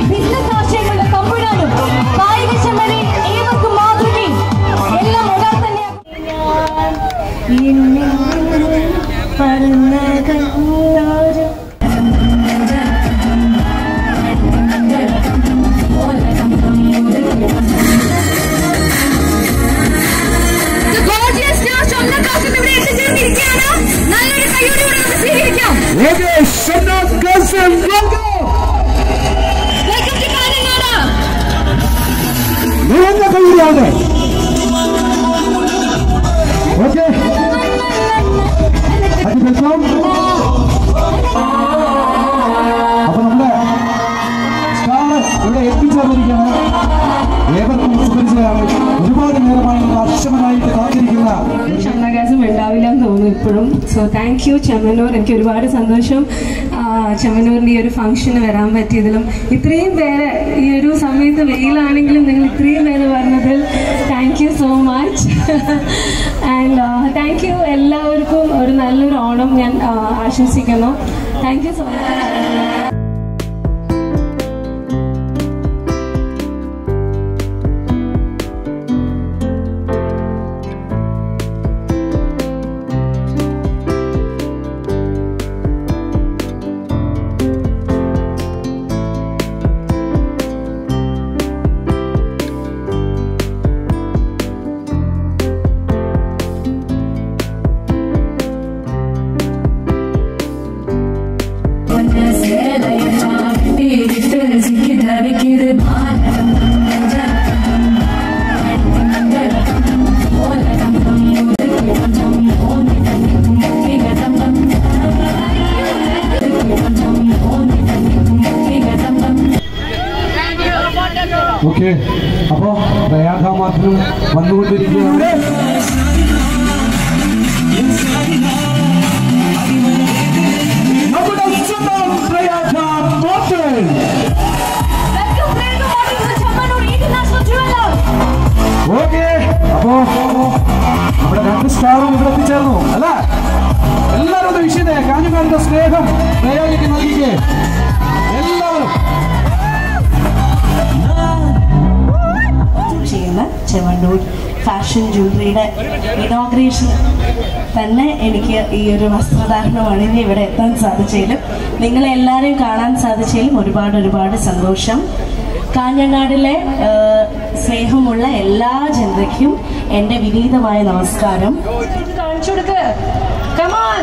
Business ആശയങ്ങളുടെ തമ്പുരാനും കായിക ക്ഷമതയിൽ ഏവർക്കും മാതൃകയും എല്ലാം ഒരാൾ നല്ലൊരു കൈയോടെ നമുക്ക് സ്വീകരിക്കാം okay Shamnath Kasim welcome welcome to Kanhangad നിറഞ്ഞ കൈയിലാണ് ഓക്കെ അത് വെൽക്കം അപ്പൊ നമ്മുടെ സ്റ്റാർ ഇവിടെ എത്തിച്ചേർന്നിരിക്കുകയാണ് ഏവർക്കും സുപരിചിതമാണ് ഒരുപാട് നേരമായി നമ്മൾ അക്ഷമനായിട്ട് കാത്തിരിക്കുന്ന ക്ഷമനാകാശം ഉണ്ടാവില്ല എന്ന് തോന്നുന്നു ഇപ്പോഴും സോ താങ്ക് യു ചെമ്മനൂർ എനിക്ക് ഒരുപാട് സന്തോഷം ആ, ചെമ്മനൂരിൻ്റെ ഈ ഒരു ഫംഗ്ഷന് വരാൻ പറ്റിയതിലും ഇത്രയും പേര് ഈ ഒരു സമയത്ത് വെയിലാണെങ്കിലും നിങ്ങൾ ഇത്രയും പേര് പറഞ്ഞതിൽ thank you so much and thank you എല്ലാവർക്കും ഒരു നല്ലൊരു ഓണം ഞാൻ ആ, ആശംസിക്കുന്നു thank you so much okay അപ്പോ പ്രയാഗമാത്രം വന്നുകൊണ്ടിരിക്കുകയാണ് നമ്മുടെ സ്വന്തം പ്രയാഗ മോട്ടൽ വെൽക്കം പ്രേരണ morning Chemmanur international jeweller okay അപ്പോ നമ്മുടെ രണ്ട് സ്റ്റാറും ഇവിടെ എത്തിച്ചേർന്നു അല്ല എല്ലാവരും ഒന്ന് വിഷയത്തെ കാഞ്ഞങ്ങാടിന്റെ സ്നേഹം പ്രയാഗിക്ക് നൽകിക്കേ എല്ലാവരും ചെയ്യുന്ന ചെവണ്ടൂർ ഫാഷൻ ജ്വല്ലറിയുടെ ഇനോഗ്രേഷൻ തന്നെ എനിക്ക് ഈ ഒരു വസ്ത്രധാരണം അണിഞ്ഞ് ഇവിടെ എത്താൻ സാധിച്ചതിലും നിങ്ങളെ എല്ലാവരെയും കാണാൻ സാധിച്ചതിലും ഒരുപാട് ഒരുപാട് സന്തോഷം കാഞ്ഞങ്ങാടിലെ ആ, സ്നേഹമുള്ള എല്ലാ ജനതയ്ക്കും എൻ്റെ വിനീതമായ നമസ്കാരം കാണിച്ചു കൊടുക്ക് കമാൻ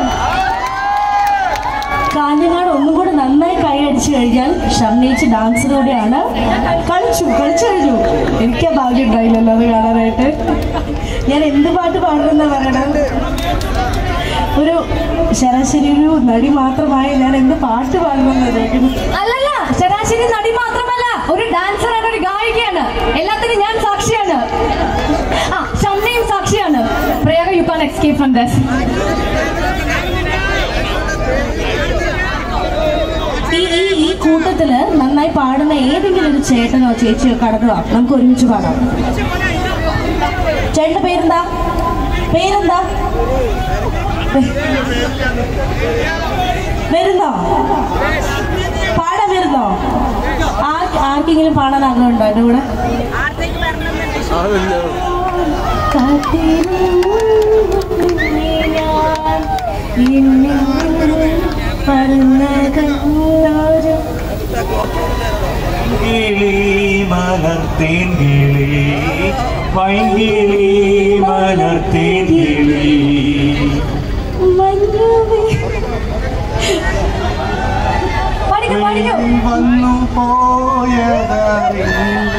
കാഞ്ഞങ്ങാട് ഒന്നും കൂടെ നന്നായി കൈ അടിച്ചു കഴിഞ്ഞാൽ ഷംനീച്ച് ഡാൻസിലൂടെയാണ് കളിച്ചു കളിച്ചു കഴിഞ്ഞു എനിക്ക് ആ ഭാഗ്യം ഉണ്ടായില്ലല്ലോ അത് കാണാനായിട്ട് ഞാൻ എന്ത് പാട്ട് പാടണമെന്നാ പറയണം ഒരു ശരാശരി ഒരു നടി മാത്രമായ ഞാൻ എന്ത് പാട്ട് പാടണമെന്ന് ചോദിക്കുന്നു അല്ലല്ല ശരാശരി നടി മാത്രമല്ല ഒരു ഡാൻസറാണ് ഒരു ഗായികയാണ് എല്ലാത്തിനും ഞാൻ സാക്ഷിയാണ് ആ ഷംനയും സാക്ഷിയാണ് Prayaga you can escape from this ഈ ഈ ഈ കൂട്ടത്തില് നന്നായി പാടുന്ന ഏതെങ്കിലും ഒരു ചേട്ടനോ ചേച്ചിയോ കടന്നു വാ നമുക്ക് ഒരുമിച്ച് പാടാം ചേട്ടന്റെ പേരെന്താ പേരെന്താ വരുന്നോ പാടാൻ വരുന്നോ ആർ ആർക്കെങ്കിലും പാടാൻ ആഗ്രഹമുണ്ടോ എൻ്റെ കൂടെ കിളി മലർത്തേൻ കിളി വൈകിളി മലർത്തേൻ കിളി പഠിക്കൂ പഠിക്കൂ വന്നു പോയതറിയില്ല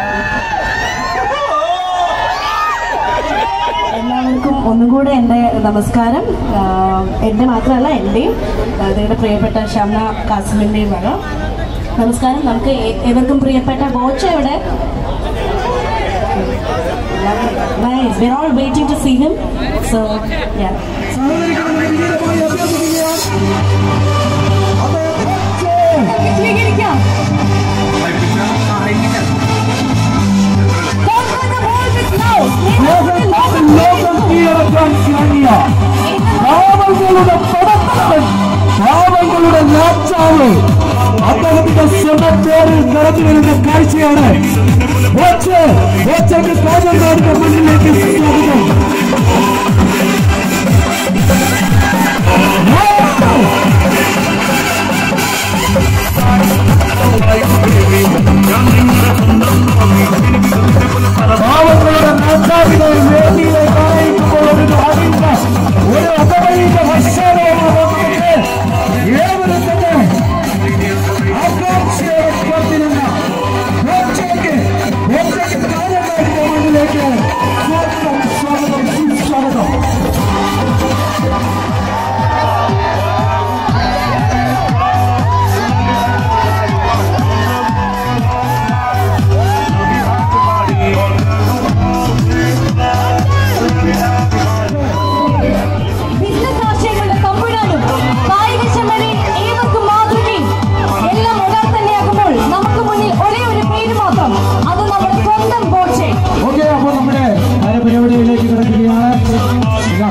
എല്ലാവർക്കും ഒന്നും കൂടെ എൻ്റെ നമസ്കാരം ആഹ് എൻ്റെ മാത്രമല്ല എൻ്റെയും നിങ്ങളുടെ പ്രിയപ്പെട്ട ഷംന കാസിമിൻ്റെയും വക നമസ്കാരം നമുക്ക് ഏ- ഏവർക്കും പ്രിയപ്പെട്ട ബോച്ച എവിടെ Nice. We're all waiting to see him. So, yeah. സ്വീകരിക്കാം Don't put the ball with love. ലോകം കീഴടക്കാൻ ഇറങ്ങിയ പാവങ്ങളുടെ പടത്തലവൻ പാവങ്ങളുടെ രാജാവ് അദ്ദേഹത്തിന്റെ സ്വന്തം പേരിൽ നിറഞ്ഞു വരുന്ന കാഴ്ചയാണ് ഒച്ച ഒച്ചക്ക് കാഞ്ഞങ്ങാടിന്റെ മണ്ണിലേക്ക് സ്വാഗതം പാവങ്ങളുടെ നാട്ടാവിനെ വേദിയിലേക്ക് ആനയിക്കുമ്പോൾ ഒരു നാടിന്റെ ഒരു അപകടീയ പശ്ചാത്തലമാണ് നമുക്ക് ഏവരും തന്നെ ആകാംക്ഷയോടെ കാത്തിരുന്ന ഒറ്റയ്ക്ക് ഒറ്റയ്ക്ക് കാഞ്ഞങ്ങാടിന്റെ മണ്ണിലേക്ക് സ്വാഗതം സ്വാഗതം സുസ്വാഗതം ബിസിനസ് ആശയങ്ങളുടെ തമ്പുരാനും കായിക ചെമ്മനെയും ഏവർക്കും മാതൃകയും എല്ലാം ഒരാൾ തന്നെയാകുമ്പോൾ നമുക്ക് മുന്നിൽ ഒരേ ഒരു പേര് മാത്രം അത് നമ്മുടെ സ്വന്തം ബോച്ചെ ഓക്കെ അപ്പോൾ നമ്മുടെ കാര്യപരിപാടിയിലേക്ക് കിടക്കുകയാണ് ഇതാ,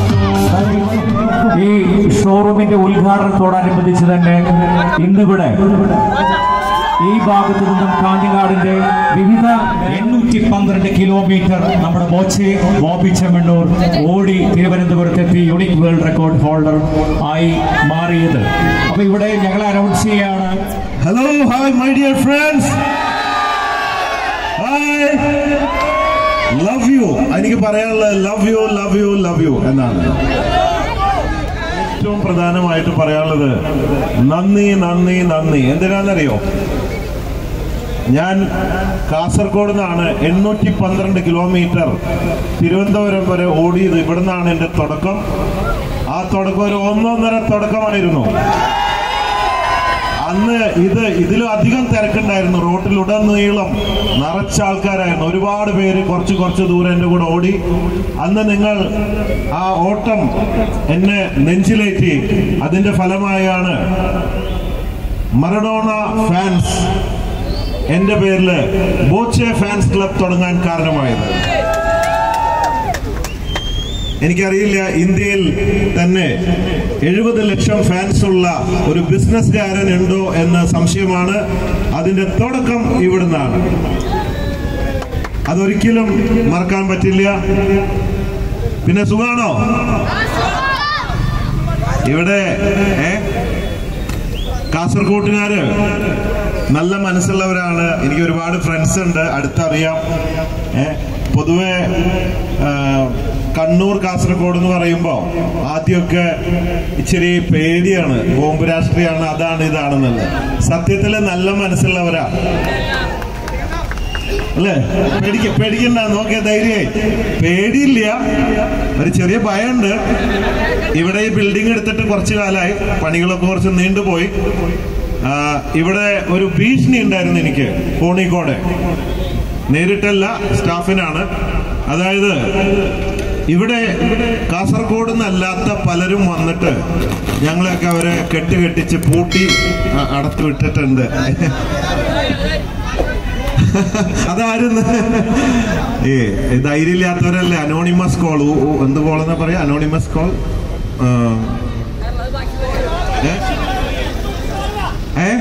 ഈ ഷോറൂമിന്റെ ഉദ്ഘാടനത്തോടനുബന്ധിച്ച് തന്നെ ഇന്നിവിടെ ഈ ഭാഗത്തു നിന്നും കാഞ്ഞങ്ങാടിന്റെ വിവിധ എണ്ണൂറ്റി പന്ത്രണ്ട് കിലോമീറ്റർ നമ്മുടെ ബോച്ചെ ബോബി ചെമ്മണ്ണൂർ ഓടി തിരുവനന്തപുരത്തെത്തി യൂണിക് വേൾഡ് റെക്കോർഡ് ഹോൾഡർ ആയി മാറിയത് അപ്പൊ ഇവിടെ ഞങ്ങൾ അനൗൺസ് ചെയ്യാണ് hello hi my dear friends hi love you എനിക്ക് പറയാനുള്ളത് love you love you love you എന്നാണ് ഏറ്റവും പ്രധാനമായിട്ട് പറയാനുള്ളത് നന്ദി നന്ദി നന്ദി എന്തിനാണെന്നറിയോ ഞാൻ കാസർഗോഡ് നിന്നാണ് എണ്ണൂറ്റി പന്ത്രണ്ട് കിലോമീറ്റർ തിരുവനന്തപുരം വരെ ഓടിയത് ഇവിടെ നിന്നാണ് എൻ്റെ തുടക്കം ആ തുടക്കം ഒരു ഒന്നൊന്നര തുടക്കമായിരുന്നു അന്ന് ഇത് ഇതിലും അധികം തിരക്കുണ്ടായിരുന്നു റോട്ടിലുടനീളം നിറച്ച ആൾക്കാരായിരുന്നു ഒരുപാട് പേര് കുറച്ച് കുറച്ച് ദൂരം എൻ്റെ കൂടെ ഓടി അന്ന് നിങ്ങൾ ആ ഓട്ടം എന്നെ നെഞ്ചിലേറ്റി അതിന്റെ ഫലമായാണ് മറഡോണ ഫാൻസ് എന്റെ പേരിൽ ബോച്ചെ ഫാൻസ് ക്ലബ് തുടങ്ങാൻ കാരണമായത് എനിക്കറിയില്ല ഇന്ത്യയിൽ തന്നെ എഴുപത് ലക്ഷം ഫാൻസ് ഉള്ള ഒരു ബിസിനസ്സുകാരൻ ഉണ്ടോ എന്ന സംശയമാണ് അതിന്റെ തുടക്കം ഇവിടുന്നാണ് അതൊരിക്കലും മറക്കാൻ പറ്റില്ല പിന്നെ സുഖാണോ ഇവിടെ ഏ കാസർഗോട്ടുകാര് നല്ല മനസ്സുള്ളവരാണ് എനിക്ക് ഒരുപാട് ഫ്രണ്ട്സ് ഉണ്ട് അടുത്തറിയാം ഏ പൊതുവെ ആ, കണ്ണൂർ കാസർഗോഡ് എന്ന് പറയുമ്പോൾ ആദ്യമൊക്കെ ഇച്ചിരി പേടിയാണ് ബോംബ് രാഷ്ട്രീയമാണ് അതാണ് ഇതാണെന്നുള്ളത് സത്യത്തില് നല്ല മനസ്സുള്ളവരാ അല്ലേ പേടിക്ക പേടിക്കണ്ട നോക്കിയ ധൈര്യമായി പേടിയില്ല ഒരു ചെറിയ ഭയമുണ്ട് ഇവിടെ ഈ ബിൽഡിംഗ് എടുത്തിട്ട് കുറച്ചു കാലമായി പണികളൊക്കെ കുറച്ച് നീണ്ടുപോയി ആ, ഇവിടെ ഒരു ഭീഷണി ഉണ്ടായിരുന്നു എനിക്ക് കോണിക്കോടെ നേരിട്ടല്ല സ്റ്റാഫിനാണ് അതായത് ഇവിടെ കാസർഗോഡ് നിന്നല്ലാത്ത പലരും വന്നിട്ട് ഞങ്ങളെയൊക്കെ അവരെ കെട്ടുകെട്ടിച്ച് പൂട്ടി അ- അടച്ചു വിട്ടിട്ടുണ്ട് അതായിരുന്നു ഏ ധൈര്യമില്ലാത്തവരല്ലേ അനോണിമസ് കോൾ എന്ത് കോൾ എന്നാ പറയാ അനോണിമസ് കോൾ ഏ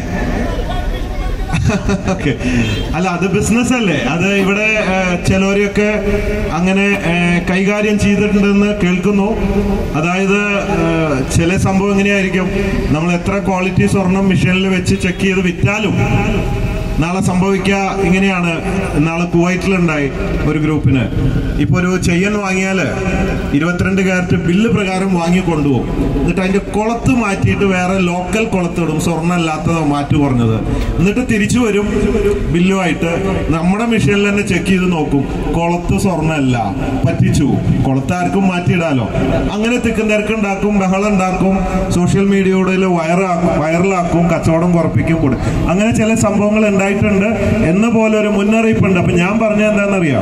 ഓക്കെ അല്ല അത് ബിസിനസ് അല്ലേ അത് ഇവിടെ ഏഹ്, ചിലവരെയൊക്കെ അങ്ങനെ ഏഹ്, കൈകാര്യം ചെയ്തിട്ടുണ്ടെന്ന് കേൾക്കുന്നു അതായത് ഏഹ്, ചില സംഭവം എങ്ങനെയായിരിക്കും നമ്മൾ എത്ര ക്വാളിറ്റി സ്വർണം മെഷീനിൽ വെച്ച് ചെക്ക് ചെയ്ത് വിറ്റാലും നാളെ സംഭവിക്കുക ഇങ്ങനെയാണ് നാളെ കുവൈറ്റിലുണ്ടായി ഒരു ഗ്രൂപ്പിന് ഇപ്പൊ ഒരു ചെയ്യൻ വാങ്ങിയാല് ഇരുപത്തിരണ്ട് ക്യാരറ്റ് ബില്ല് പ്രകാരം വാങ്ങി കൊണ്ടുപോകും എന്നിട്ട് അതിന്റെ കുളത്ത് മാറ്റിയിട്ട് വേറെ ലോക്കൽ കുളത്തിടും സ്വർണ്ണം അല്ലാത്തതോ മാറ്റി കുറഞ്ഞത് എന്നിട്ട് തിരിച്ചു വരും ബില്ലുമായിട്ട് നമ്മുടെ മെഷീനിൽ തന്നെ ചെക്ക് ചെയ്ത് നോക്കും കുളത്ത് സ്വർണ്ണമല്ല പറ്റിച്ചു കുളത്താർക്കും മാറ്റിയിടാലോ അങ്ങനെ തിക്കും തിരക്കുണ്ടാക്കും ബഹളം ഉണ്ടാക്കും സോഷ്യൽ മീഡിയയുടെ വയറാക്കും വൈറലാക്കും കച്ചവടം കുറപ്പിക്കും കൂടെ അങ്ങനെ ചില സംഭവങ്ങൾ ഉണ്ടായിട്ടുണ്ട് എന്ന പോലെ ഒരു മുന്നറിയിപ്പുണ്ട് അപ്പൊ ഞാൻ പറഞ്ഞ എന്താണെന്നറിയാം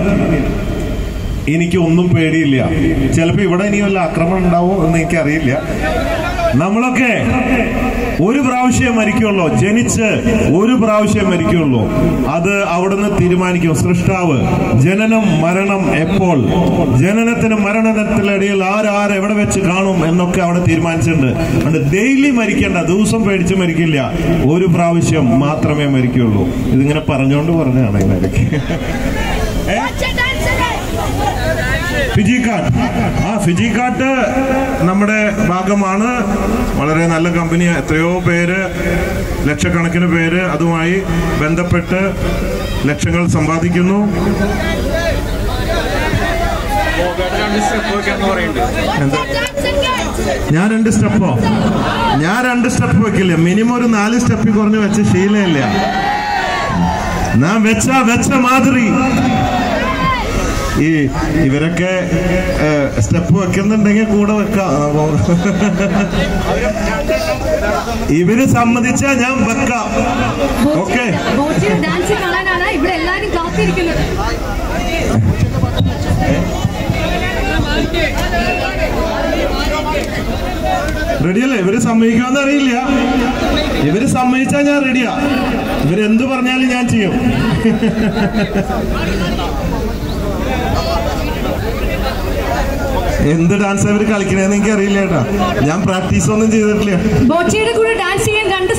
എനിക്ക് ഒന്നും പേടിയില്ല ചിലപ്പോ ഇവിടെ ഇനി വല്ല ആക്രമണം ഉണ്ടാവും എന്ന് എനിക്കറിയില്ല നമ്മളൊക്കെ ഒരു പ്രാവശ്യം മരിക്കുള്ളൂ ജനിച്ച് ഒരു പ്രാവശ്യം മരിക്കുള്ളൂ അത് അവിടുന്ന് തീരുമാനിക്കും സൃഷ്ടാവ് ജനനം മരണം എപ്പോൾ ജനനത്തിനും മരണത്തിനിടയിൽ ആരാർ എവിടെ വെച്ച് കാണും എന്നൊക്കെ അവിടെ തീരുമാനിച്ചിട്ടുണ്ട് അതുകൊണ്ട് ഡെയിലി മരിക്കേണ്ട ദിവസം പേടിച്ച് മരിക്കില്ല ഒരു പ്രാവശ്യം മാത്രമേ മരിക്കുള്ളൂ ഇതിങ്ങനെ പറഞ്ഞുകൊണ്ട് പറഞ്ഞാണ് ഇങ്ങനെയൊക്കെ ഏ? ഫിജി കാട്ട് ആ ഫിജി കാട്ട് നമ്മുടെ ഭാഗമാണ് വളരെ നല്ല കമ്പനി എത്രയോ പേര് ലക്ഷക്കണക്കിന് പേര് അതുമായി ബന്ധപ്പെട്ട് ലക്ഷങ്ങൾ സമ്പാദിക്കുന്നു എന്താ? ഞാൻ രണ്ട് സ്റ്റെപ്പോ ഞാൻ രണ്ട് സ്റ്റെപ്പ് വെക്കില്ല മിനിമം ഒരു നാല് സ്റ്റെപ്പിൽ കുറഞ്ഞ് വെച്ച ശീലമില്ല ഞാൻ വെച്ച വെച്ച മാതിരി ഈ ഇവരൊക്കെ സ്റ്റെപ്പ് വെക്കുന്നുണ്ടെങ്കിൽ കൂടെ വെക്കാം ഇവര് സമ്മതിച്ചാ ഞാൻ വെക്കാം ഓക്കെ ബോച്ചിയുടെ ഡാൻസ് കാണാനാണ് ഇവിടെ എല്ലാരും കാത്തിരിക്കുന്നത് റെഡിയല്ലേ ഇവര് സമ്മതിക്കുമെന്ന് അറിയില്ല ഇവര് സമ്മതിച്ചാ ഞാൻ റെഡിയാ ഇവരെന്ത് പറഞ്ഞാലും ഞാൻ ചെയ്യും എന്ത് ഡാൻസ് അവർ കളിക്കണേന്ന് എനിക്ക് അറിയില്ല കേട്ടാ ഞാൻ പ്രാക്ടീസ് ഒന്നും ചെയ്തിട്ടില്ല ബോച്ചിയുടെ കൂടെ ഡാൻസ് ചെയ്യാൻ രണ്ട്